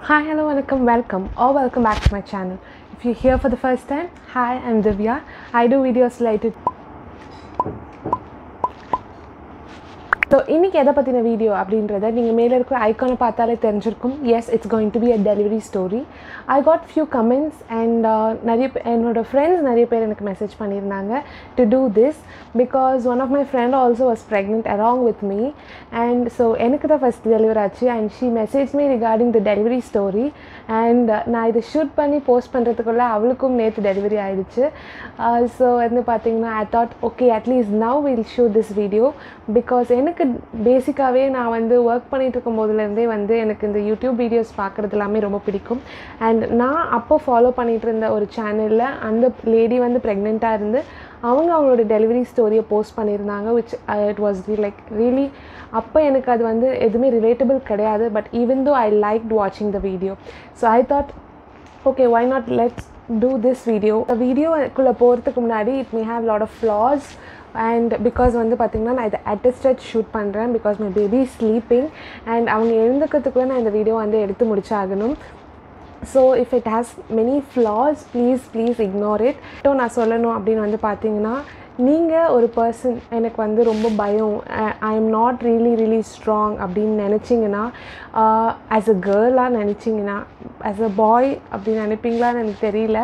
Hi, hello, welcome, welcome, or welcome back to my channel. If you're here for the first time, hi, I'm Divya. I do videos related. So இன்றைக்கி எதை பற்றின video அப்படின்றத நீங்கள் மேலே இருக்கிற ஐக்கானை பார்த்தாலே தெரிஞ்சிருக்கும் yes it's going to be a delivery story I got few comments and நிறைய பே- என்னோட ஃப்ரெண்ட்ஸ் நிறைய பேர் எனக்கு மெசேஜ் பண்ணியிருந்தாங்க to do this because one of my friend also was pregnant along with me and so எனக்கு தான் first delivery ஆச்சு and she message me regarding the delivery story and நான் இதை ஷூட் பண்ணி போஸ்ட் பண்ணுறதுக்குள்ளே அவளுக்கும் நேற்று டெலிவரி ஆயிடுச்சு ஸோ வந்து பார்த்தீங்கன்னா I thought okay at least now will shoot this video because எனக்கு பேசிக்காகவே நான் வந்து ஒர்க் பண்ணிட்டு இருக்கும் போதுலேருந்தே வந்து எனக்கு இந்த யூடியூப் வீடியோஸ் பார்க்குறது எல்லாமே ரொம்ப பிடிக்கும் அண்ட் நான் அப்போ ஃபாலோ பண்ணிட்டு இருந்த ஒரு சேனலில் அந்த லேடி வந்து ப்ரெக்னெண்ட்டாக இருந்து அவங்க அவங்களோட டெலிவரி ஸ்டோரியை போஸ்ட் பண்ணியிருந்தாங்க which it was like really அப்போ எனக்கு அது வந்து எதுவுமே ரிலேட்டபிள் கிடையாது but even though I like வாட்சிங் the video so I thought okay why not let's do this video வீடியோக்குள்ளே போகிறதுக்கு முன்னாடி it may have lot of flaws and because வந்து பார்த்திங்கன்னா நான் இதை அட்டஸ்டட் ஷூட் பண்ணுறேன் because my baby sleeping and அவங்க எழுந்துக்கிறதுக்குள்ளே நான் இந்த வீடியோ வந்து எடுத்து முடிச்சாகணும் so if it has many flaws please please ignore it so நான் சொல்லணும் அப்படின்னு வந்து பார்த்தீங்கன்னா நீங்கள் ஒரு பர்சன் எனக்கு வந்து ரொம்ப பயம் I am not really really strong அப்படின்னு நினச்சிங்கன்னா ஆஸ் அ கேர்ளாக நினச்சிங்கன்னா ஆஸ் அ பாய் அப்படின்னு நினைப்பீங்களான்னு எனக்கு தெரியல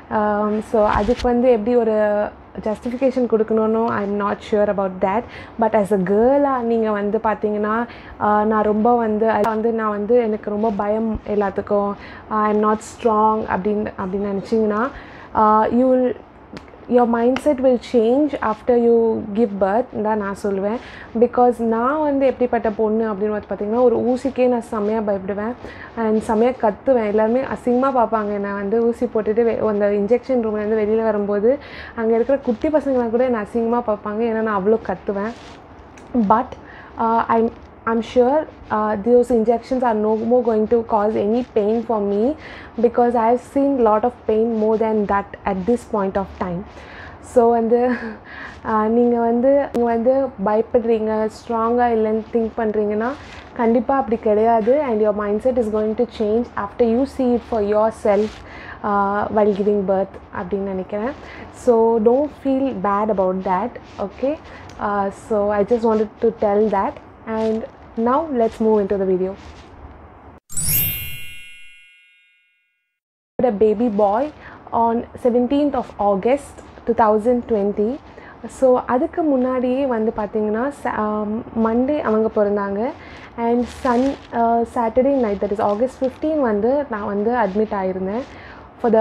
ஸோ அதுக்கு வந்து எப்படி ஒரு ஜஸ்டிஃபிகேஷன் கொடுக்கணும்னு I am not sure about that but as a கேர்ளாக நீங்கள் வந்து பார்த்தீங்கன்னா ஆஹ் நான் ரொம்ப வந்து அது வந்து நான் வந்து எனக்கு ரொம்ப பயம் எல்லாத்துக்கும் ஐ எம் நாட் ஸ்ட்ராங் அப்படின்னு அப்படின்னு நினச்சிங்கன்னா you will your mindset will change after you give birth தான் நான் சொல்லுவேன் பிகாஸ் நான் வந்து எப்படிப்பட்ட பொண்ணு அப்படின்னு வந்து பார்த்தீங்கன்னா ஒரு ஊசிக்கே நான் செம்மையாக பயப்படுவேன் அண்ட் செம்மையாக கத்துவேன் எல்லாருமே அசிங்கமாக பார்ப்பாங்க நான் வந்து ஊசி போட்டுட்டு வெ- அந்த இன்ஜெக்ஷன் ரூம்லேருந்து வெளியில் வரும்போது அங்கே இருக்கிற குட்டி பசங்களாம் கூட என்னை அசிங்கமாக பார்ப்பாங்க ஏன்னா நான் அவ்வளோ கத்துவேன் but uh, I'm I'm sure uh, those injections are no more going to cause any pain for me because I've seen lot of pain more than that at this point of time. So வந்து நீங்கள் வந்து நீங்கள் வந்து பயப்படுறீங்க ஸ்ட்ராங்காக இல்லைன்னு think பண்ணுறீங்கன்னா கண்டிப்பாக அப்படி கிடையாது and your mindset is going to change after you see it for yourself uh, while giving birth அப்படின்னு நினைக்கிறேன் so don't feel bad about that okay so I just wanted to tell that and now let's move into the video a baby boy on 17th of August 2020 so அதுக்கு முன்னாடியே வந்து பார்த்தீங்கன்னா Monday அவங்க பிறந்தாங்க and sun Saturday night that is August 15 வந்து நான் வந்து admit ஆயிருந்தேன் ஃபார் த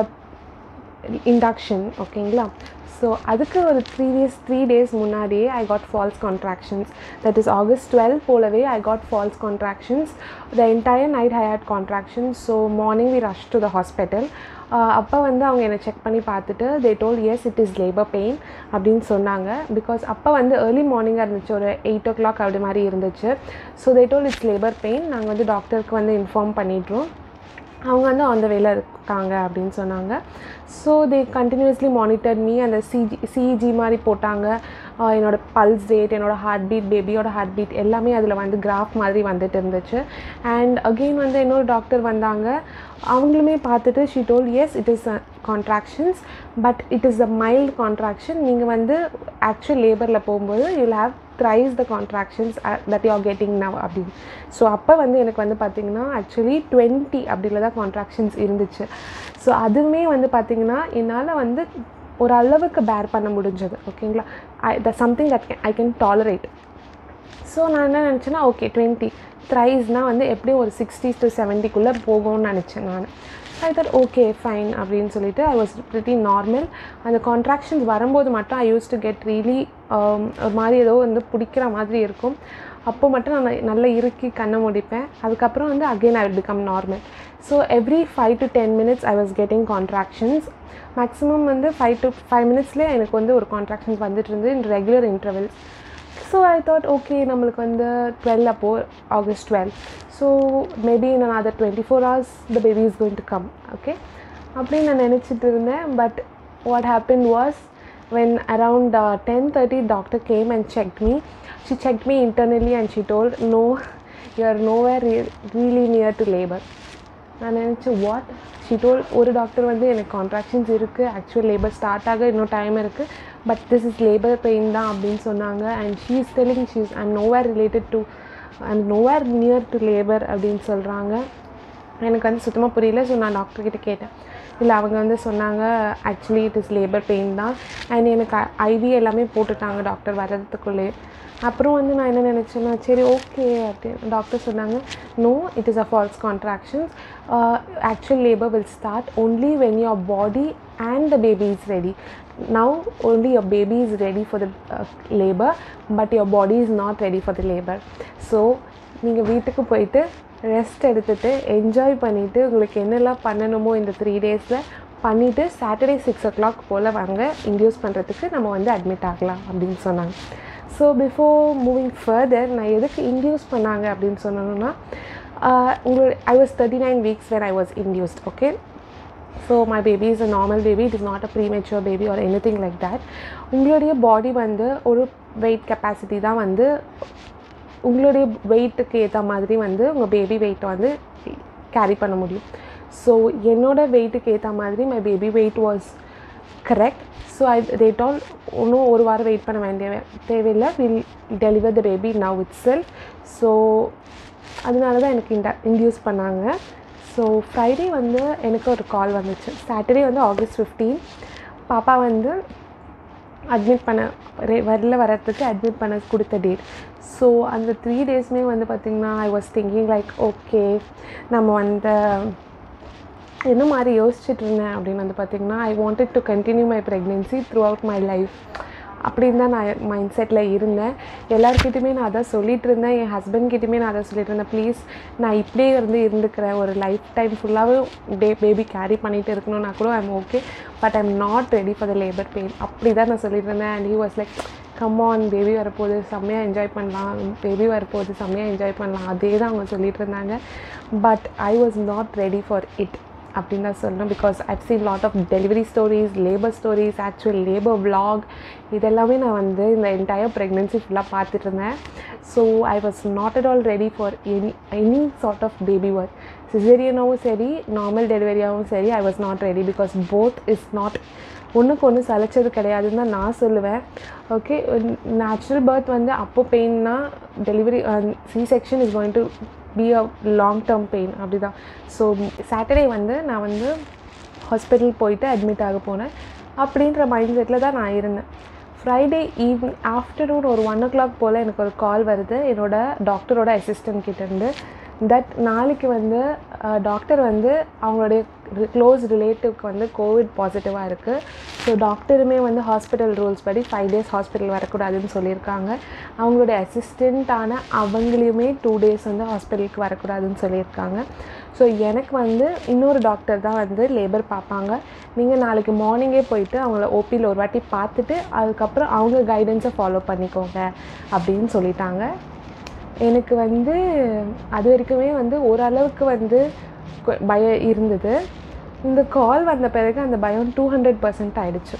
இண்டக்ஷன் ஓகேங்களா ஸோ அதுக்கு ஒரு ப்ரீவியஸ் த்ரீ டேஸ் முன்னாடியே I got false contractions that is August twelve போலவே I got false contractions the entire night I had contractions so morning we rush to the hospital அப்போ வந்து அவங்க என்னை check பண்ணி பார்த்துட்டு they told us it is labour pain அப்படின்னு சொன்னாங்க because அப்போ வந்து ஏர்லி மார்னிங்காக இருந்துச்சு ஒரு எயிட் ஓ கிளாக் அப்படி மாதிரி இருந்துச்சு so they told it's labour pain நாங்கள் வந்து டாக்டருக்கு வந்து இன்ஃபார்ம் பண்ணிடுறோம் அவங்க வந்து அந்த வேலை இருக்காங்க அப்படின்னு சொன்னாங்க so they continuously monitor me அந்த சிஜி சிஜி மாதிரி போட்டாங்க ஆஹ் என்னோட பல்ஸ் ரேட் என்னோட ஹார்ட் பீட் பேபியோட ஹார்ட் பீட் எல்லாமே அதில் வந்து கிராஃப் மாதிரி வந்துட்டு இருந்துச்சு அண்ட் அகெயின் வந்து இன்னொரு டாக்டர் வந்தாங்க அவங்களுமே பார்த்துட்டு she told us it is contractions but it is a mild contraction நீங்கள் வந்து ஆக்சுவல் லேபரில் போகும்போது you'll have thrice the contractions that you are getting now அப்படின்னு ஸோ அப்போ வந்து எனக்கு வந்து பார்த்திங்கன்னா ஆக்சுவலி டுவெண்ட்டி அப்படில தான் கான்ட்ராக்ஷன்ஸ் இருந்துச்சு ஸோ அதுவுமே வந்து பார்த்திங்கன்னா என்னால் வந்து ஒரு அளவுக்கு பேர் பண்ண முடிஞ்சது ஓகேங்களா I the something that I can tolerate so நான் என்ன நினச்சேன்னா ஓகே டுவெண்ட்டி த்ரைஸ்னால் வந்து எப்படியும் ஒரு சிக்ஸ்டீஸ் டு செவன்ட்டிக்குள்ளே போகும்னு நினச்சேன் நான் ஐ தட் ஓகே ஃபைன் அப்படின்னு சொல்லிட்டு ஐ வாஸ் ப்ரிட்டி நார்மல் அந்த கான்ட்ராக்ஷன்ஸ் வரும்போது மட்டும் I use to get really ஒரு மாதிரி ஏதோ வந்து பிடிக்கிற மாதிரி இருக்கும் அப்போ மட்டும் நான் நல்லா இறுக்கி கண்ணை முடிப்பேன் அதுக்கப்புறம் வந்து again I will become normal so every five to ten minutes I was getting contractions maximum வந்து ஃபைவ் டு ஃபைவ் மினிட்ஸ்லேயே எனக்கு வந்து ஒரு கான்ட்ராக்ஷன்ஸ் வந்துட்டு இருந்து in regular intervals so I thought okay நம்மளுக்கு வந்து டுவெல் அப்போது ஆகஸ்ட் டுவெல் ஸோ மேபி நான் அதை twenty four hours the baby is going to come okay அப்படின்னு நான் நினச்சிட்டு இருந்தேன் but what happen was when around uh, 10.30 doctor came and checked me she checked me internally and she told no you are nowhere re- really near to labor நான் நினச்சேன் what ஷிடோல் ஒரு doctor வந்து எனக்கு contractions இருக்குது actual labour start ஆக இன்னும் time இருக்குது but this is labour pain தான் அப்படின்னு சொன்னாங்க and she is telling she is I'm nowhere related to I'm nowhere near to labour அப்படின்னு சொல்கிறாங்க எனக்கு வந்து சுத்தமாக புரியல ஸோ நான் டாக்டர்கிட்ட கேட்டேன் இல்லை அவங்க வந்து சொன்னாங்க actually it is labour pain தான் அண்ட் எனக்கு ஐவி எல்லாமே போட்டுட்டாங்க டாக்டர் வர்றதுக்குள்ளே அப்புறம் வந்து நான் என்ன நினச்சேன்னா சரி ஓகே அப்படின்னு டாக்டர் சொன்னாங்க no it is a false contractions actual labour will start only when your body and the baby is ready now only your baby is ready for the uh, labor but your body is not ready for the labor so நீங்கள் வீட்டுக்கு போயிட்டு rest எடுத்துகிட்டு enjoy பண்ணிவிட்டு உங்களுக்கு என்னெல்லாம் பண்ணணுமோ இந்த three டேஸில் பண்ணிவிட்டு சாட்டர்டே சிக்ஸ் ஓ கிளாக் போல் வாங்க இன்டியூஸ் பண்ணுறதுக்கு நம்ம வந்து அட்மிட் ஆகலாம் அப்படின்னு சொன்னாங்க ஸோ பிஃபோர் மூவிங் ஃபர்தர் நான் எதுக்கு இன்டியூஸ் பண்ணாங்க அப்படின்னு சொன்னோன்னா உங்களோட I was thirty nine weeks when I was induced okay so my baby is a normal baby it is not a premature baby or anything like that உங்களுடைய body வந்து ஒரு wait capacity தான் வந்து உங்களுடைய வெயிட்டுக்கு ஏற்ற மாதிரி வந்து உங்கள் பேபி வெயிட்டை வந்து கேரி பண்ண முடியும் ஸோ என்னோடய வெயிட்டுக்கு ஏற்ற மாதிரி my baby weight was correct so I rate all இன்னும் ஒரு வாரம் வெயிட் பண்ண வேண்டிய தேவையில்லை will deliver the baby now itself ஸோ அதனால தான் எனக்கு இந்த இன்டியூஸ் பண்ணாங்க ஸோ ஃப்ரைடே வந்து எனக்கு ஒரு கால் வந்துச்சு சாட்டர்டே வந்து ஆகஸ்ட் ஃபிஃப்டீன் பாப்பா வந்து அட்மிட் பண்ண வெளில வர்றதுக்கு அட்மிட் பண்ண கொடுத்த டேட் ஸோ அந்த த்ரீ டேஸ்மே வந்து பார்த்திங்கன்னா I was thinking like okay நம்ம வந்து என்ன மாதிரி யோசிச்சுட்டு இருந்தேன் அப்படின்னு வந்து பார்த்திங்கன்னா I wanted to continue my pregnancy throughout my life அப்படின்னு தான் நான் மைண்ட் செட்டில் இருந்தேன் எல்லாருக்கிட்டையுமே நான் அதான் சொல்லிட்டு இருந்தேன் என் ஹஸ்பண்ட்கிட்டையுமே நான் அதை சொல்லிட்டு இருந்தேன் ப்ளீஸ் நான் இப்படியே இருந்து இருந்துக்கிறேன் ஒரு லைஃப் டைம் ஃபுல்லாகவே டே பேபி கேரி பண்ணிகிட்டு இருக்கணும்னா கூட I'm okay but I'm not ready for the labour pain அப்படி தான் நான் சொல்லிட்டு இருந்தேன் and he was like come on baby வரப்போகுது செம்மையாக என்ஜாய் பண்ணலாம் பேபி வரப்போகுது செம்மையாக என்ஜாய் பண்ணலாம் அதே தான் அவங்க சொல்லிட்டு இருந்தாங்க but I was not ready for it அப்படின்னு தான் சொல்லணும் because I've seen lot of delivery stories labour stories actual labour vlog இதெல்லாமே நான் வந்து இந்த என்டையர் ப்ரெக்னென்சி ஃபுல்லாக பார்த்துட்டு இருந்தேன் so I was not at all ready for any any sort of baby work சிசேரியனாகவும் சரி நார்மல் டெலிவரியாகவும் சரி I was not ready because both is not ஒன்றுக்கு ஒன்று சளைச்சது கிடையாதுன்னு தான் நான் சொல்லுவேன் ஓகே நேச்சுரல் பர்த் வந்து அப்போ பெயின்னா delivery C section is going to be a long term pain அப்படி தான் ஸோ சாட்டர்டே வந்து நான் வந்து ஹாஸ்பிட்டல் போயிட்டு அட்மிட் ஆக போனேன் அப்படின்ற மைண்ட் செட்டில் தான் நான் இருந்தேன் ஃப்ரைடே ஈவினிங் ஆஃப்டர்நூன் ஒரு ஒன் ஓ கிளாக் போல் எனக்கு ஒரு கால் வருது என்னோட டாக்டரோட அசிஸ்டன்ட் கிட்டேருந்து தட் நாளைக்கு வந்து டாக்டர் வந்து அவங்களுடைய க்ளோஸ் ரிலேட்டிவ்க்கு வந்து கோவிட் பாசிட்டிவாக இருக்குது ஸோ டாக்டருமே வந்து ஹாஸ்பிட்டல் ரூல்ஸ் படி ஃபைவ் டேஸ் ஹாஸ்பிட்டல் வரக்கூடாதுன்னு சொல்லியிருக்காங்க அவங்களுடைய அசிஸ்டண்ட்டான அவங்களையுமே டூ டேஸ் வந்து ஹாஸ்பிட்டலுக்கு வரக்கூடாதுன்னு சொல்லியிருக்காங்க ஸோ எனக்கு வந்து இன்னொரு டாக்டர் தான் வந்து லேபர் பார்ப்பாங்க நீங்கள் நாளைக்கு மார்னிங்கே போயிட்டு அவங்கள ஓபியில் ஒரு வாட்டி பார்த்துட்டு அதுக்கப்புறம் அவங்க கைடன்ஸை ஃபாலோ பண்ணிக்கோங்க அப்படின்னு சொல்லிட்டாங்க எனக்கு வந்து அது வரைக்குமே வந்து ஓரளவுக்கு வந்து பயம் இருந்தது இந்த கால் வந்த பிறகு அந்த பயம் டூ ஹண்ட்ரட் பர்சன்ட் ஆகிடுச்சு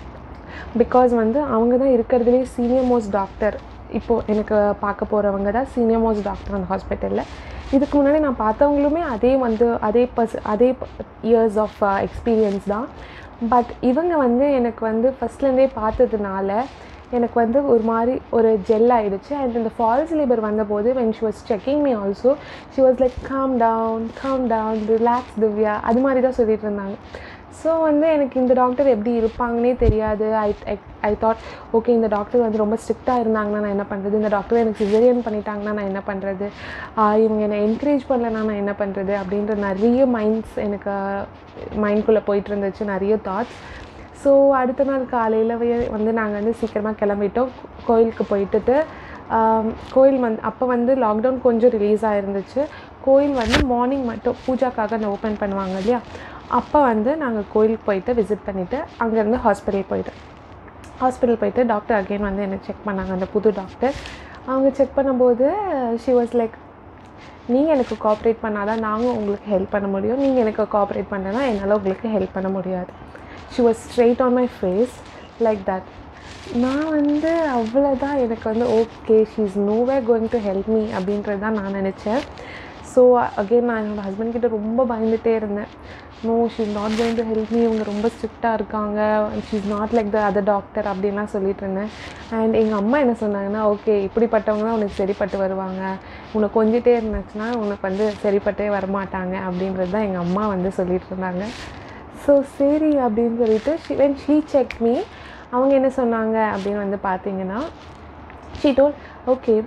பிகாஸ் வந்து அவங்க தான் இருக்கிறதுலே சீனியர் மோஸ்ட் டாக்டர் இப்போது எனக்கு பார்க்க போகிறவங்க தான் சீனியர் மோஸ்ட் டாக்டர் அந்த ஹாஸ்பிட்டலில் இதுக்கு முன்னாடி நான் பார்த்தவங்களுமே அதே வந்து அதே பர்ஸ் அதே இயர்ஸ் ஆஃப் எக்ஸ்பீரியன்ஸ் தான் பட் இவங்க வந்து எனக்கு வந்து ஃபஸ்ட்லேருந்தே பார்த்ததுனால எனக்கு வந்து ஒரு மாதிரி ஒரு ஜெல் ஆகிடுச்சு அண்ட் இந்த ஃபால்ஸ் லேபர் வந்தபோது when she was checking me also she was like calm down calm down relax Divya அது மாதிரி தான் சொல்லிட்டு இருந்தாங்க ஸோ வந்து எனக்கு இந்த டாக்டர் எப்படி இருப்பாங்கன்னே தெரியாது ஐ ஐ தாட் ஓகே இந்த டாக்டர் வந்து ரொம்ப ஸ்ட்ரிக்டாக இருந்தாங்கன்னா நான் என்ன பண்ணுறது இந்த டாக்டர் எனக்கு சிசரியன் பண்ணிட்டாங்கன்னா நான் என்ன பண்ணுறது இவங்க என்னை என்கரேஜ் பண்ணலன்னா நான் என்ன பண்ணுறது அப்படின்ற நிறைய மைண்ட்ஸ் எனக்கு மைண்ட்குள்ளே போயிட்டு இருந்துச்சு நிறைய தாட்ஸ் ஸோ அடுத்த நாள் காலையில் வந்து நாங்கள் வந்து சீக்கிரமாக கிளம்பிட்டோம் கோயிலுக்கு போயிட்டுட்டு கோயில் வந்து அப்போ வந்து லாக்டவுன் கொஞ்சம் ரிலீஸ் ஆகிருந்துச்சு கோயில் வந்து மார்னிங் மட்டும் பூஜாக்காக அந்த ஓப்பன் பண்ணுவாங்க இல்லையா அப்போ வந்து நாங்கள் கோயிலுக்கு போயிட்டு விசிட் பண்ணிவிட்டு அங்கேருந்து ஹாஸ்பிட்டல் போயிட்டோம் ஹாஸ்பிட்டல் போயிட்டு டாக்டர் அகெயின் வந்து என்னை செக் பண்ணாங்க அந்த புது டாக்டர் அவங்க செக் பண்ணும்போது ஷி வாஸ் லைக் நீங்கள் எனக்கு கோஆப்ரேட் பண்ணால் தான் நாங்கள் உங்களுக்கு ஹெல்ப் பண்ண முடியும் நீங்கள் எனக்கு கோஆப்ரேட் பண்ணலன்னா என்னால் உங்களுக்கு ஹெல்ப் பண்ண முடியாது she was straight on my face like that நான் வந்து அவ்வளோதான் எனக்கு வந்து okay she is no way going to help me அப்படின்றது தான் நான் நினச்சேன் ஸோ அகெயின் நான் என்னோடய ஹஸ்பண்ட் கிட்ட ரொம்ப பயந்துகிட்டே இருந்தேன் no she is not going to help me இவங்க ரொம்ப ஸ்ட்ரிக்டாக இருக்காங்க she is not like the other doctor அப்படின்லாம் சொல்லிட்டு இருந்தேன் அண்ட் எங்கள் அம்மா என்ன சொன்னாங்கன்னா ஓகே இப்படிப்பட்டவங்க தான் உனக்கு சரிப்பட்டு வருவாங்க உன்னை கொஞ்சிட்டே இருந்துச்சுன்னா உனக்கு வந்து சரிப்பட்டே வரமாட்டாங்க அப்படின்றது தான் எங்கள் அம்மா வந்து சொல்லிட்டு இருந்தாங்க ஸோ சரி அப்படின்னு சொல்லிட்டு she when she check me அவங்க என்ன சொன்னாங்க அப்படின்னு வந்து பார்த்தீங்கன்னா ஷீ டோல் ஓகே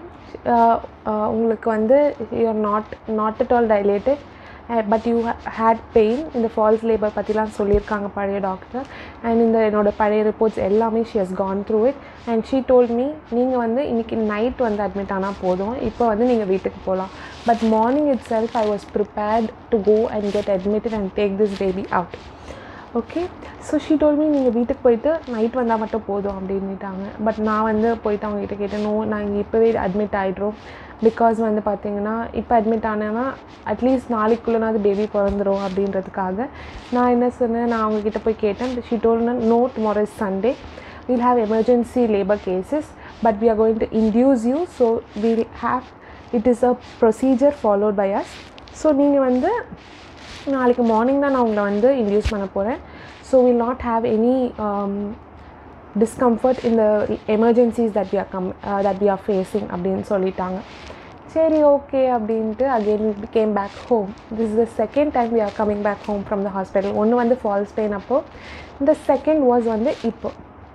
உங்களுக்கு வந்து you are not not at all dilated but you had pain இந்த ஃபால்ஸ் லேபர் பற்றிலாம் சொல்லியிருக்காங்க பழைய டாக்டர் அண்ட் இந்த என்னோட பழைய ரிப்போர்ட்ஸ் எல்லாமே she has gone through it and she told me நீங்கள் வந்து இன்றைக்கி நைட் வந்து அட்மிட் ஆனால் போதும் இப்போ வந்து நீங்கள் வீட்டுக்கு போகலாம் but morning itself I was prepared to go and get admitted and take this baby out okay so she told me நீங்கள் வீட்டுக்கு போயிட்டு நைட் வந்தால் மட்டும் போதும் அப்படின்னுட்டாங்க பட் நான் வந்து போயிட்டு அவங்ககிட்ட கேட்டேன் நோ நான் இங்கே இப்போவே அட்மிட் ஆகிடுறோம் பிகாஸ் வந்து பார்த்தீங்கன்னா இப்போ அட்மிட் ஆனேன்னா அட்லீஸ்ட் நாளைக்குள்ளனாவது பேபி பிறந்துடும் அப்படின்றதுக்காக நான் என்ன சொன்னேன் நான் அவங்கக்கிட்ட போய் கேட்டேன் she told no tomorrow is Sunday we'll have emergency labour cases but we are going to induce you so we'll have it is a procedure followed by us so நீங்கள் வந்து நாளைக்கு மார்னிங் தான் நான் உங்களை வந்து இன்டியூஸ் பண்ண போகிறேன் so will not have any discomfort இந்த emergencies that we are come that we are facing அப்படின்னு சொல்லிட்டாங்க சரி ஓகே அப்படின்ட்டு again came back home this is the second time we are coming back home from the hospital ஒன்று வந்து falls pain அப்போது இந்த second was வந்து இப்போ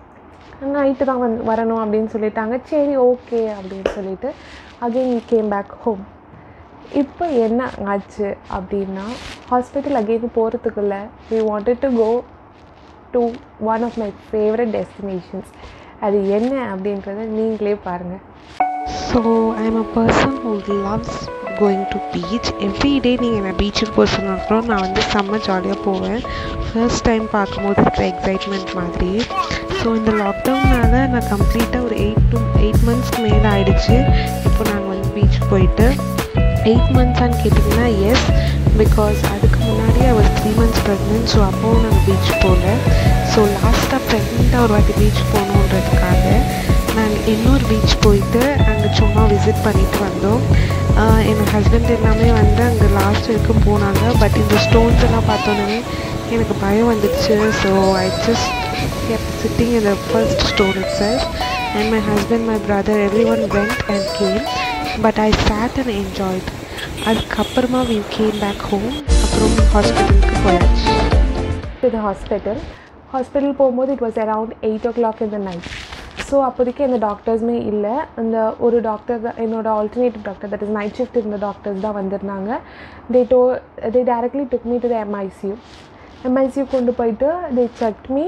நைட்டு தான் வந்து வரணும் அப்படின்னு சொல்லிட்டாங்க சரி ஓகே அப்படின்னு சொல்லிட்டு அகெயின் கேம் பேக் ஹோம் இப்போ என்ன ஆச்சு அப்படின்னா ஹாஸ்பிட்டல் அகெயின் போகிறதுக்குள்ள we wanted to go to one of my favourite destinations அது என்ன அப்படின்றத நீங்களே பாருங்கள் so I am a person who loves going to beach every day நீங்கள் என்ன பீச்சுக்கு போக சொன்னாலும் நான் வந்து செம்ம ஜாலியாக போவேன் ஃபர்ஸ்ட் டைம் பார்க்கும்போது இருக்கிற எக்ஸைட்மெண்ட் மாதிரி ஸோ இந்த லாக்டவுனால் நான் கம்ப்ளீட்டாக ஒரு எயிட் டு எயிட் மந்த்ஸ்க்கு மேலே ஆயிடுச்சு இப்போ நாங்கள் வந்து பீச்சுக்கு போயிட்டு எயிட் மந்த்ஸான்னு கேட்டிங்கன்னா எஸ் பிகாஸ் அதுக்கு முன்னாடி அவர் த்ரீ மந்த்ஸ் ப்ரெக்னென்ட் ஸோ அப்போவும் நாங்கள் பீச் போகல ஸோ லாஸ்ட்டாக ப்ரெக்னெண்ட்டாக ஒரு வாட்டி பீச் போகணுன்றதுக்காக நாங்கள் இன்னொரு பீச் போயிட்டு அங்கே சும்மா விசிட் பண்ணிட்டு வந்தோம் எங்கள் ஹஸ்பண்ட் எல்லாமே வந்து அங்கே லாஸ்ட் வரைக்கும் போனாங்க பட் இந்த ஸ்டோன்ஸ் எல்லாம் பார்த்தோன்னே எனக்கு பயம் வந்துடுச்சு so I just kept sitting in the first stone itself and my husband my brother everyone went and came but I sat and enjoyed அதுக்கப்புறமா we came back home அப்புறம் ஹாஸ்பிட்டலுக்கு போயாச்சு டு த ஹாஸ்பிட்டல் ஹாஸ்பிட்டல் போகும்போது it was around eight o'clock in the night so அப்போதைக்கு எந்த டாக்டர்ஸுமே இல்லை அந்த ஒரு டாக்டர் தான் என்னோட alternative doctor that is night shift இருந்த டாக்டர்ஸ் தான் வந்திருந்தாங்க they though they directly took me to the MICU MICU கொண்டு போயிட்டு they check me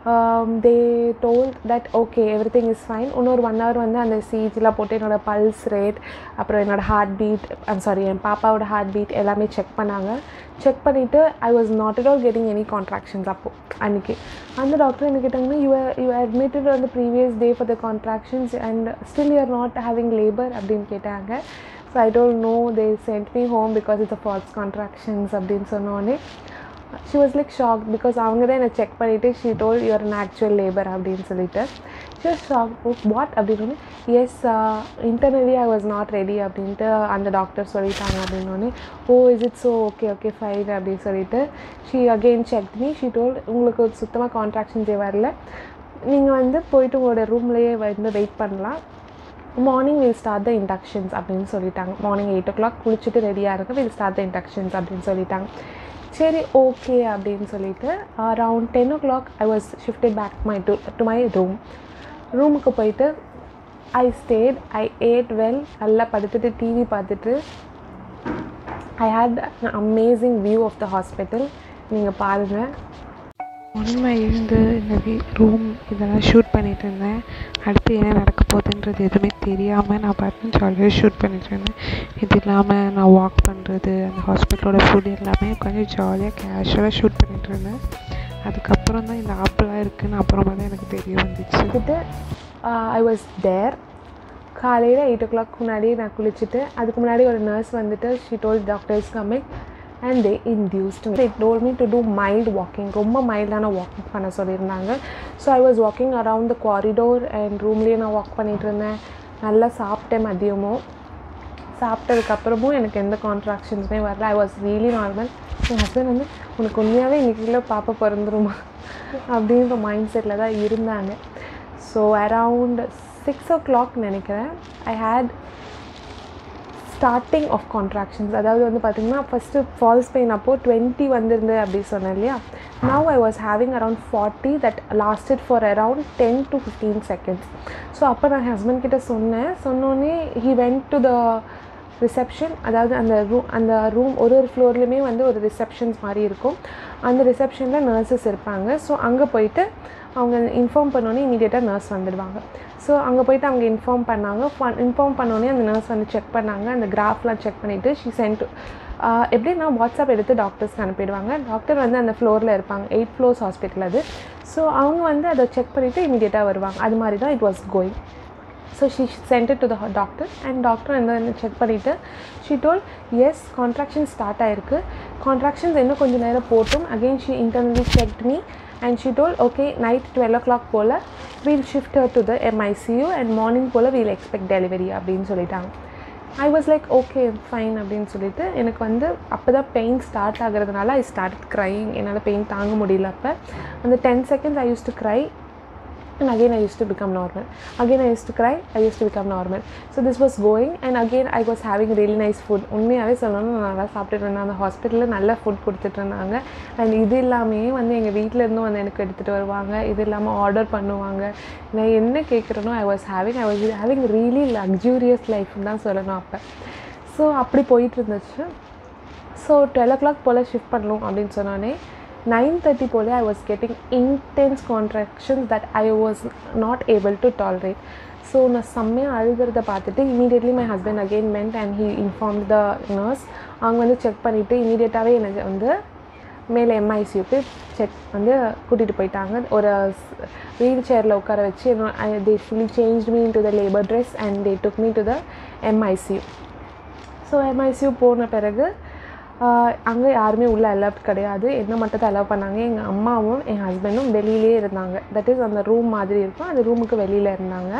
they told that okay everything is fine இன்னொரு ஒன் ஹவர் வந்து அந்த சிஜிலாம் போட்டு என்னோடய பல்ஸ் ரேட் அப்புறம் என்னோடய ஹார்ட் பீட் ஐம் சாரி என் பாப்பாவோட ஹார்ட் பீட் எல்லாமே செக் பண்ணாங்க செக் பண்ணிவிட்டு I was not at all getting any contractions அப்போது அன்றைக்கி அந்த டாக்டர் என்ன கேட்டாங்கன்னா you you admitted on the previous day for the contractions and still you are not having labour அப்படின்னு கேட்டாங்க so I don't know they sent me home because it's a false contractions அப்படின்னு சொன்னோடனே she was like shock because அவங்க தான் என்னை check பண்ணிவிட்டு she told your in actual labour அப்படின்னு சொல்லிட்டு ஷி வாஸ் ஷாக் வாட் அப்படின்னு yes internally I was not ready அப்படின்ட்டு அந்த டாக்டர் சொல்லிட்டாங்க அப்படின்னோடனே oh is it so okay okay fine அப்படின்னு சொல்லிட்டு she again check me she told உங்களுக்கு சுத்தமாக கான்ட்ராக்ஷன்ஸே வரல நீங்கள் வந்து போயிட்டு உங்களோட ரூம்லேயே வந்து வெயிட் பண்ணலாம் morning will start the inductions அப்படின்னு சொல்லிட்டாங்க மார்னிங் எயிட் ஓ கிளாக் குளிச்சுட்டு ரெடியாக இருக்க வில் ஸ்டார்ட் த இண்டக்ஷன்ஸ் அப்படின்னு சொல்லிட்டாங்க சரி ஓகே அப்படின்னு சொல்லிட்டு around ten o'clock I was shifted back my to to my room ரூமுக்கு போயிட்டு I stayed I ate well நல்லா படுத்துட்டு டிவி பார்த்துட்டு I had amazing view of the hospital நீங்கள் பாருங்கள் உண்மை இருந்து இந்த வீ ரூம் இதெல்லாம் ஷூட் பண்ணிட்டு இருந்தேன் அடுத்து என்ன நடக்க போகுதுன்றது எதுவுமே தெரியாமல் நான் பார்த்து ஜாலியாக ஷூட் பண்ணிட்டு இருந்தேன் இது இல்லாமல் நான் வாக் பண்ணுறது அந்த ஹாஸ்பிட்டலோட ஃபுட் எல்லாமே உட்காந்து ஜாலியாக கேஷுவலாக ஷூட் பண்ணிட்டு இருந்தேன் அதுக்கப்புறம் தான் இந்த ஆப்பெல்லாம் இருக்குன்னு அப்புறமா தான் எனக்கு தெரிய வந்துச்சு வந்துட்டு ஐ வாஸ் தேர் காலையில் எயிட் ஓ கிளாக் முன்னாடி நான் குளிச்சுட்டு அதுக்கு முன்னாடி ஒரு நர்ஸ் வந்துட்டு she told doctors coming and they induced they told me to do mild walking ரொம்ப மைல்டான வாக்கிங் பண்ண சொல்லியிருந்தாங்க so I was walking around the corridor and ரூம்லேயே நான் வாக் பண்ணிகிட்டு இருந்தேன் நல்லா சாப்பிட்டேன் மதியமும் சாப்பிட்டதுக்கப்புறமும் எனக்கு எந்த கான்ட்ராக்ஷன்ஸுமே வரல ஐ வாஸ் ரியலி நார்மல் என் ஹஸ்பண்ட் வந்து உனக்கு உண்மையாகவே இன்றைக்கில பாப்பா பிறந்துருமா அப்படின்ற மைண்ட் செட்டில் தான் இருந்தாங்க so around six o'clock நினைக்கிறேன் I had starting of contractions அதாவது வந்து பார்த்திங்கன்னா ஃபஸ்ட்டு ஃபால்ஸ் பெயின் அப்போது டுவெண்ட்டி வந்திருந்து அப்படி சொன்னேன் இல்லையா now I was having around forty that lasted for around ten to fifteen seconds so அப்போ நான் ஹஸ்பண்ட் கிட்ட சொன்னேன் சொன்னோன்னே he went to the reception அதாவது அந்த ரூம் அந்த ரூம் ஒரு ஒரு ஃப்ளோர்லேயுமே வந்து ஒரு ரிசப்ஷன்ஸ் மாதிரி இருக்கும் அந்த ரிசப்ஷனில் நர்சஸ் இருப்பாங்க ஸோ அங்கே போயிட்டு அவங்க இன்ஃபார்ம் பண்ணோன்னே இமீடியட்டாக நர்ஸ் வந்துடுவாங்க ஸோ அங்கே போயிட்டு அவங்க இன்ஃபார்ம் பண்ணாங்க இன்ஃபார்ம் பண்ணோன்னே அந்த நர்ஸ் வந்து செக் பண்ணாங்க அந்த கிராஃப்லாம் செக் பண்ணிவிட்டு ஷி சென்ட் எப்படின்னா வாட்ஸ்அப் எடுத்து டாக்டர்ஸ்க்கு அனுப்பிடுவாங்க டாக்டர் வந்து அந்த ஃப்ளோரில் இருப்பாங்க எயிட் ஃப்ளோர்ஸ் ஹாஸ்பிட்டல் அது ஸோ அவங்க வந்து அதை செக் பண்ணிவிட்டு இமீடியட்டாக வருவாங்க அது மாதிரி தான் it was going so she sent to the doctor and doctor வந்து செக் பண்ணிவிட்டு she told yes contraction start ஆயிருக்கு கான்ட்ராக்ஷன்ஸ் இன்னும் கொஞ்சம் நேரம் போட்டும் again she internally checked me and she told okay night twelve o'clock போல் we'll shift to the MICU and morning போல் we'll expect delivery அப்படின்னு சொல்லிட்டாங்க I was like okay fine அப்படின்னு சொல்லிட்டு எனக்கு வந்து அப்போ தான் பெயின் ஸ்டார்ட் ஆகிறதுனால ஐ ஸ்டார்ட் க்ரைங் என்னால் பெயின் தாங்க முடியல அப்போ அந்த ten seconds I use to cry and again I used to become normal. Again I used to cry, I used to become normal. So this was going and again I was having really nice food. உண்மையாகவே சொல்லணும் நான் நல்லா சாப்பிட்டுட்டு இருந்தேன் அந்த ஹாஸ்பிட்டலில் நல்ல food கொடுத்துட்டு இருந்தாங்க அண்ட் இது இல்லாமே வந்து எங்கள் வீட்டில் இருந்தும் வந்து எனக்கு எடுத்துகிட்டு வருவாங்க இது இல்லாமல் ஆர்டர் பண்ணுவாங்க நான் என்ன கேட்குறேனோ I was having I was having really luxurious லைஃப்னு தான் சொல்லணும் அப்போ ஸோ அப்படி போயிட்டு இருந்துச்சு ஸோ டுவெல் ஓ கிளாக் போல் ஷிஃப்ட் பண்ணணும் அப்படின்னு சொன்னோன்னே நைன் தேர்ட்டி போலே I was getting intense contractions that I was not able to tolerate so நான் செம்மையாக அழுகிறத பார்த்துட்டு immediately my husband again went and he inform the nurse அவங்க வந்து செக் பண்ணிவிட்டு இமீடியட்டாகவே எனக்கு வந்து மேலே எம்ஐசியூக்கு செக் வந்து கூட்டிகிட்டு போயிட்டாங்க ஒரு வீல் சேரில் உட்கார வச்சு they fully change me to the labour dress and they took me to the MICU so MICU போன பிறகு அங்கே யாருமே உள்ளே அலவுட் கிடையாது என்ன மட்டும் தான் அலோவ் பண்ணாங்க எங்கள் அம்மாவும் என் ஹஸ்பண்டும் வெளியிலே இருந்தாங்க தட் இஸ் அந்த ரூம் மாதிரி இருக்கும் அந்த ரூமுக்கு வெளியில் இருந்தாங்க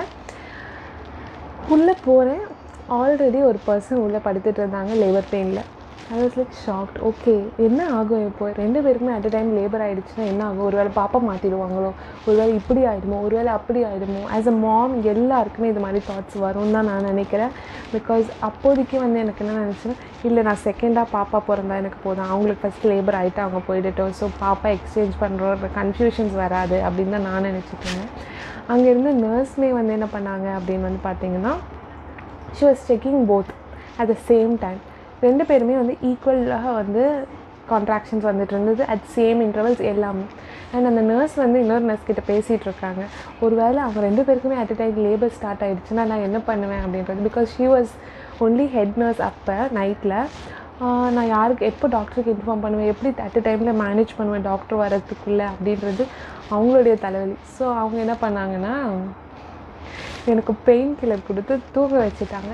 உள்ளே போகிறேன் ஆல்ரெடி ஒரு பர்சன் உள்ளே படுத்துட்டு இருந்தாங்க லேபர் பெயினில் I was like shocked okay என்ன ஆகும் இப்போ ரெண்டு பேருக்குமே அட் டைம் லேபர் ஆகிடுச்சுன்னா என்ன ஆகும் ஒருவேளை பாப்பா மாற்றிடுவாங்களோ ஒருவேளை இப்படி ஆகிடுமோ ஒருவேளை அப்படி ஆகிடுமோ ஆஸ் அ மாம் எல்லாருக்குமே இது மாதிரி தாட்ஸ் வரும் தான் நான் நினைக்கிறேன் பிகாஸ் அப்போதைக்கு வந்து எனக்கு என்ன நினச்சேன் இல்லை நான் செகண்டாக பாப்பா பிறந்தா எனக்கு போதும் அவங்களுக்கு ஃபஸ்ட் லேபர் ஆகிட்டு அவங்க போயிடட்டும் ஸோ பாப்பா எக்ஸ்சேஞ்ச் பண்ணுற கன்ஃபியூஷன்ஸ் வராது அப்படின்னு தான் நான் நினச்சிட்டு இருந்தேன் அங்கேருந்து நர்ஸ்மே வந்து என்ன பண்ணாங்க அப்படின்னு வந்து பார்த்தீங்கன்னா she was checking both at the same time ரெண்டு பேருமே வந்து ஈக்குவலாக வந்து கான்ட்ராக்ஷன்ஸ் வந்துட்டு இருந்தது அட் சேம் இன்டர்வல்ஸ் எல்லாமே அண்ட் அந்த நர்ஸ் வந்து இன்னொரு நர்ஸ் கிட்ட பேசிகிட்டு இருக்காங்க ஒருவேளை அவங்க ரெண்டு பேருக்குமே அட் டைம் லேபர் ஸ்டார்ட் ஆகிடுச்சுன்னா நான் என்ன பண்ணுவேன் அப்படின்றது because she was only head nurse அப்போ நைட்டில் நான் யாருக்கு எப்போ டாக்டருக்கு இன்ஃபார்ம் பண்ணுவேன் எப்படி அட் டைமில் மேனேஜ் பண்ணுவேன் டாக்டர் வரதுக்குள்ளே அப்படின்றது அவங்களுடைய தலைவலி ஸோ அவங்க என்ன பண்ணாங்கன்னா எனக்கு பெயின் கில்லர் கொடுத்து தூங்க வச்சுட்டாங்க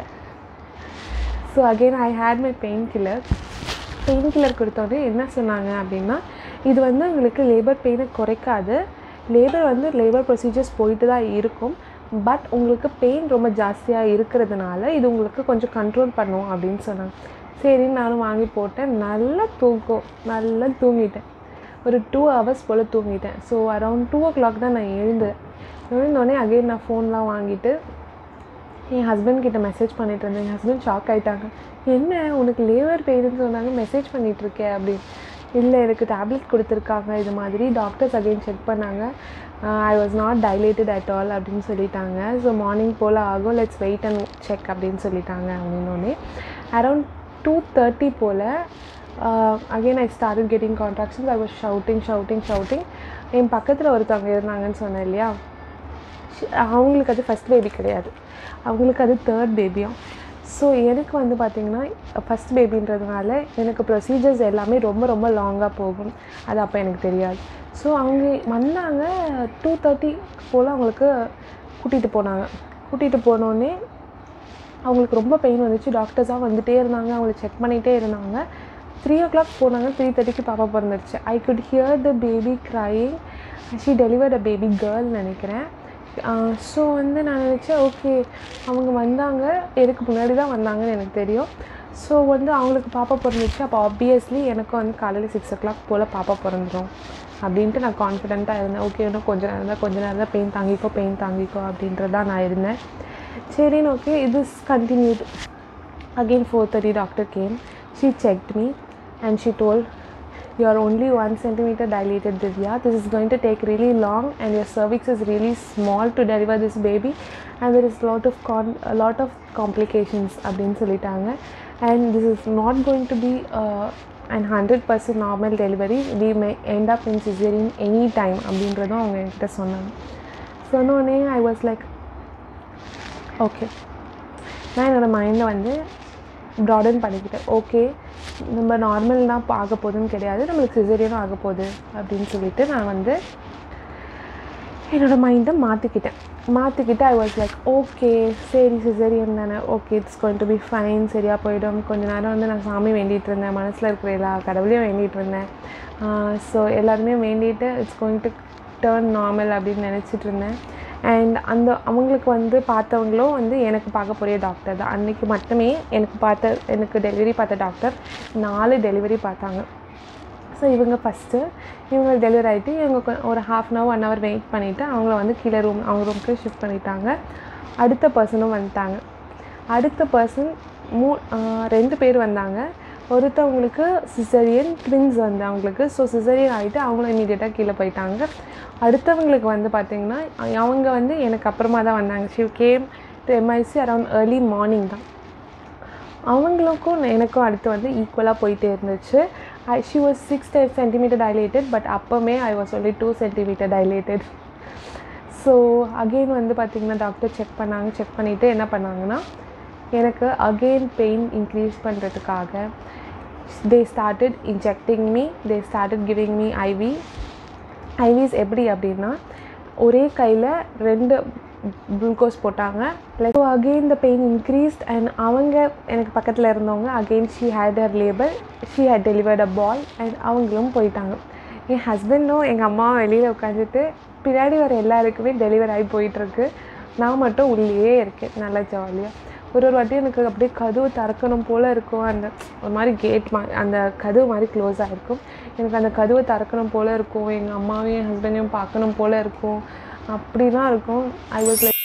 so again I had my pain killer pain killer கொடுத்தோடனே என்ன சொன்னாங்க அப்படின்னா இது வந்து உங்களுக்கு லேபர் பெயினை குறைக்காது லேபர் வந்து லேபர் ப்ரொசீஜர்ஸ் போயிட்டு தான் இருக்கும் பட் உங்களுக்கு பெயின் ரொம்ப ஜாஸ்தியாக இருக்கிறதுனால இது உங்களுக்கு கொஞ்சம் கண்ட்ரோல் பண்ணும் அப்படின்னு சொன்னாங்க சரின்னு நானும் வாங்கி போட்டேன் நல்லா தூக்கம் நல்லா தூங்கிட்டேன் ஒரு டூ ஹவர்ஸ் போல் தூங்கிட்டேன் so around two o'clock தான் நான் எழுந்தேன் எழுந்தோடனே அகைன் நான் ஃபோன்லாம் வாங்கிட்டு என் ஹஸ்பண்ட் கிட்ட மெசேஜ் பண்ணிட்டு இருந்தேன் என் ஹஸ்பண்ட் ஷாக் ஆகிட்டாங்க என்ன உனக்கு லேபர் பெயின்னு சொன்னாங்க மெசேஜ் பண்ணிகிட்ருக்கே அப்படின்னு இல்லை எனக்கு டேப்லெட் கொடுத்துருக்காங்க இது மாதிரி டாக்டர்ஸ் அகைன் செக் பண்ணாங்க I was not dilated at all அப்படின்னு சொல்லிட்டாங்க ஸோ மார்னிங் போல் ஆகும் லெட்ஸ் வெயிட் அண்ட் செக் அப்படின்னு சொல்லிட்டாங்க அப்படின்னோடனே அரவுண்ட் டூ தேர்ட்டி போல் again I started getting contractions I was shouting shouting shouting என் பக்கத்தில் ஒருத்தவங்க இருந்தாங்கன்னு சொன்னேன் இல்லையா அவங்களுக்கு அது ஃபஸ்ட் பேபி கிடையாது அவங்களுக்கு அது தேர்ட் பேபியும் ஸோ எனக்கு வந்து பார்த்திங்கன்னா ஃபஸ்ட் பேபின்றதுனால எனக்கு ப்ரொசீஜர்ஸ் எல்லாமே ரொம்ப ரொம்ப லாங்காக போகும் அது அப்போ எனக்கு தெரியாது ஸோ அவங்க வந்தாங்க டூ தேர்ட்டி போல் அவங்களுக்கு கூட்டிகிட்டு போனாங்க கூட்டிகிட்டு போனோடனே அவங்களுக்கு ரொம்ப பெயின் வந்துச்சு டாக்டர்ஸாக வந்துகிட்டே இருந்தாங்க அவங்கள செக் பண்ணிகிட்டே இருந்தாங்க த்ரீ ஓ கிளாக் போனாங்க த்ரீ தேர்ட்டிக்கு பாப்பா பிறந்துருச்சு I could hear the baby crying she delivered a baby girl நினைக்கிறேன் ஸோ வந்து நான் நினச்சேன் ஓகே அவங்க வந்தாங்க எதுக்கு முன்னாடி தான் வந்தாங்கன்னு எனக்கு தெரியும் ஸோ வந்து அவங்களுக்கு பாப்பா பிறந்துச்சு அப்போ ஆப்வியஸ்லி எனக்கும் வந்து காலையில் சிக்ஸ் ஓ கிளாக் போல் பாப்பா பிறந்துடும் அப்படின்ட்டு நான் கான்ஃபிடென்ட்டாக இருந்தேன் ஓகே இன்னும் கொஞ்ச நேரம் தான் கொஞ்ச நேரம் தான் பெயின் தாங்கிக்கோ பெயின் தாங்கிக்கோ அப்படின்றதான் நான் இருந்தேன் சரின்னு ஓகே இது continued again four thirty doctor came she checked me and she told you are only one centimeter dilated divya this is going to take really long and your cervix is really small to deliver this baby and there is lot of con a lot of complications அப்படின்னு சொல்லிட்டாங்க and this is not going to be uh, an 100% normal delivery we may end up in cesarean any time அப்படின்றதும் அவங்க என்கிட்ட சொன்னாங்க சொன்னோடனே ஐ was like okay நான் என்னோடய மைண்டை வந்து ப்ராடன் பண்ணிக்கிட்டேன் ஓகே நம்ம நார்மல் தான் ஆக போகுதுன்னு கிடையாது நம்மளுக்கு சிசரியனும் ஆக போகுது அப்படின்னு சொல்லிட்டு நான் வந்து என்னோடய மைண்டை மாற்றிக்கிட்டேன் மாற்றிக்கிட்டு ஐ வாஸ் லைக் ஓகே சரி சிசரியன் தானே okay it's going to be fine சரியாக போயிடும் கொஞ்ச நேரம் வந்து நான் சாமி வேண்டிகிட்டு இருந்தேன் மனசில் இருக்கிற எல்லா கடவுளையும் வேண்டிகிட்டு இருந்தேன் ஸோ எல்லாருமே வேண்டிட்டு it's going to turn normal அப்படின்னு நினச்சிட்டு இருந்தேன் அண்ட் அந்த அவங்களுக்கு வந்து பார்த்தவங்களும் வந்து எனக்கு பார்க்க போகிற டாக்டர் தான் அன்றைக்கி மட்டுமே எனக்கு பார்த்த எனக்கு டெலிவரி பார்த்த டாக்டர் நாலு டெலிவரி பார்த்தாங்க ஸோ இவங்க ஃபஸ்ட்டு இவங்க டெலிவரி ஆகிட்டு இவங்க கொ- ஒரு half an hour one hour wait பண்ணிவிட்டு அவங்கள வந்து கீழே ரூம் அவங்க ரூமுக்கு ஷிஃப்ட் பண்ணிட்டாங்க அடுத்த பர்சனும் வந்துட்டாங்க அடுத்த பர்சன் மூ ஆஹ் ரெண்டு பேர் வந்தாங்க ஒருத்தவங்களுக்கு சிசரியன் ட்வின்ஸ் வந்து அவங்களுக்கு ஸோ சிசரியன் ஆகிட்டு அவங்களும் இமீடியட்டாக கீழே போயிட்டாங்க அடுத்தவங்களுக்கு வந்து பார்த்திங்கன்னா அவங்க வந்து எனக்கு அப்புறமா தான் வந்தாங்க she came to MIC around early morning தான் அவங்களுக்கும் எனக்கும் அடுத்து வந்து ஈக்குவலாக போயிட்டே இருந்துச்சு I she was six centimetre dilated but அப்போவுமே I was only two centimetre dilated so again வந்து பார்த்திங்கன்னா டாக்டர் செக் பண்ணாங்க செக் பண்ணிவிட்டு என்ன பண்ணாங்கன்னா எனக்கு அகெயின் பெயின் இன்க்ரீஸ் பண்ணுறதுக்காக they started injecting me they started giving me IV IVs எப்படி அப்படின்னா ஒரே கையில் ரெண்டு குளுக்கோஸ் போட்டாங்க like again the pain increased and அவங்க எனக்கு பக்கத்தில் இருந்தவங்க again she had her labour she had delivered a ball and அவங்களும் போயிட்டாங்க என் ஹஸ்பண்டும் எங்கள் அம்மாவும் வெளியில் உட்காந்துட்டு பின்னாடி வர எல்லாருக்குமே டெலிவர் ஆகி போயிட்டுருக்கு நான் மட்டும் உள்ளேயே இருக்கேன் நல்லா ஜாலியாக ஒரு ஒரு வாட்டி எனக்கு அப்படியே கதவு திறக்கணும் போல் இருக்கும் அந்த ஒரு மாதிரி கேட் மா அந்த கதவு மாதிரி க்ளோஸ் ஆகிருக்கும் எனக்கு அந்த கதவு திறக்கணும் போல் இருக்கும் எங்கள் அம்மாவையும் என் ஹஸ்பண்டையும் பார்க்கணும் போல் இருக்கும் அப்படிலாம் இருக்கும் ஐ வாஸ் லைக்